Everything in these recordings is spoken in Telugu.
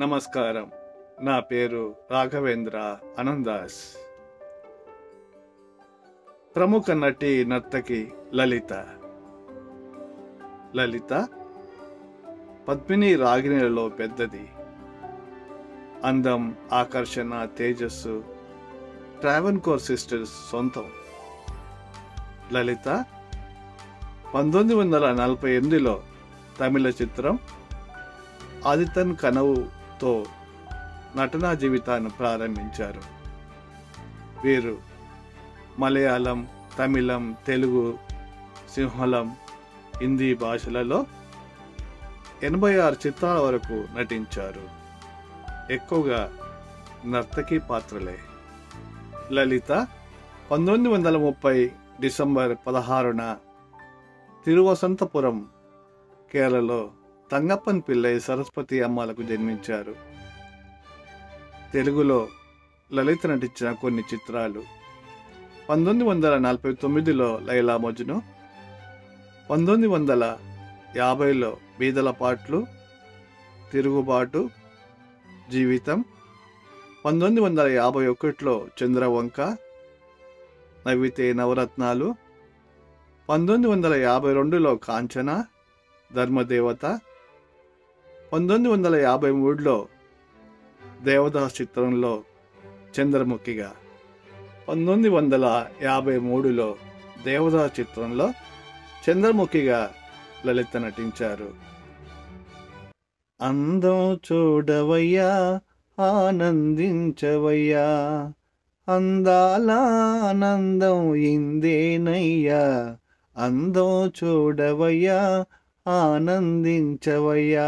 నమస్కారం నా పేరు రాఘవేంద్ర అనందాస్ ప్రముఖ నటి నర్తకి లలిత లలిత పద్మిని రాగిణిలలో పెద్దది అందం ఆకర్షణ తేజస్సు ట్రావెన్కోర్ సిస్టర్స్ సొంతం లలిత పంతొమ్మిది వందల నలభై ఎనిమిదిలో తమిళ చిత్రం ఆదితన్ కనవుతో నటనా జీవితాన్ని ప్రారంభించారు వీరు మలయాళం తమిళం తెలుగు సింహళం హిందీ భాషలలో ఎనభై ఆరు చిత్రాల వరకు నటించారు ఎక్కువగా నర్తకి పాత్రలే లలిత పంతొమ్మిది వందల ముప్పై డిసెంబర్ పదహారున తిరువసంతపురం కేరళలో తంగప్పన్ పిల్లై సరస్వతి అమ్మలకు జన్మించారు తెలుగులో లలిత నటించిన కొన్ని చిత్రాలు పంతొమ్మిది వందల నలభై తొమ్మిదిలో లైలా మజ్ను పంతొమ్మిది వందల యాభైలో బీదల పాటలు తిరుగుబాటు జీవితం పంతొమ్మిది వందల యాభై ఒకటిలో చంద్రవంక నవ్వితే నవరత్నాలు పంతొమ్మిది వందల యాభై రెండులో కాంచన ధర్మదేవత పంతొమ్మిది వందల యాభై మూడులో దేవదాస్ చిత్రంలో చంద్రముఖిగా పంతొమ్మిది వందల యాభై మూడులో దేవదాస్ చిత్రంలో చంద్రముఖిగా లలిత నటించారు అందం చూడవయ్యా ఆనందించవయ్యా అందాల ఆనందం ఇందేనయ్యా అందం చూడవయ్యా ఆనందించవయ్యా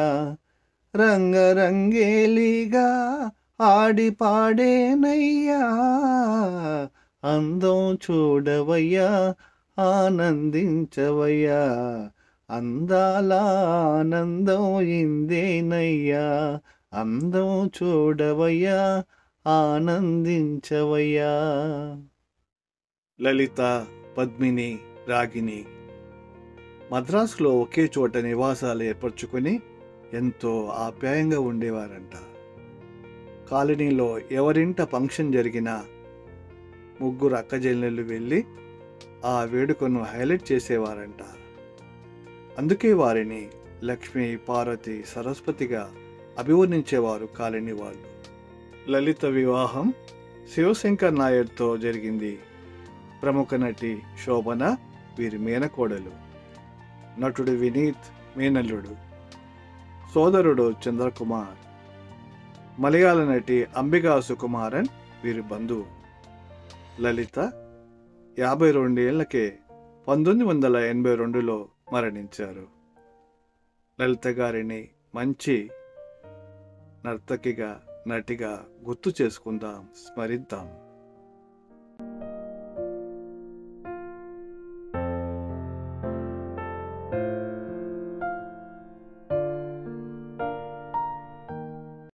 రంగరంగేలిగా ఆడి పాడేనయ్యా అందం చూడవయ్యా ఆనందించవయ్యా అందాల ఆనందం ఇందేనయ్యా అందం చూడవయ్యా ఆనందించవయ్యా లలిత పద్మిని రాగిని మద్రాసులో ఒకే చోట నివాసాలు ఏర్పరచుకొని ఎంతో ఆప్యాయంగా ఉండేవారంట కాలనీలో ఎవరింట ఫంక్షన్ జరిగినా ముగ్గురు అక్కజెల్లెళ్ళు వెళ్ళి ఆ వేడుకను హైలైట్ చేసేవారంట అందుకే వారిని లక్ష్మి పార్వతి సరస్వతిగా అభివర్ణించేవారు కాలనీ వాళ్ళు లలిత వివాహం శివశంకర్ నాయర్తో జరిగింది ప్రముఖ నటి శోభన వీరి మేనకోడలు నటుడు వినీత్ మేనల్లుడు సోదరుడు చంద్రకుమార్ మలయాళ నటి అంబికా సుకుమారన్ వీరి బంధువు లలిత యాభై రెండేళ్లకే పంతొమ్మిది వందల ఎనభై రెండులో మరణించారు లలిత గారిని మంచి నర్తకిగా నటిగా గుర్తు చేసుకుందాం స్మరిద్దాం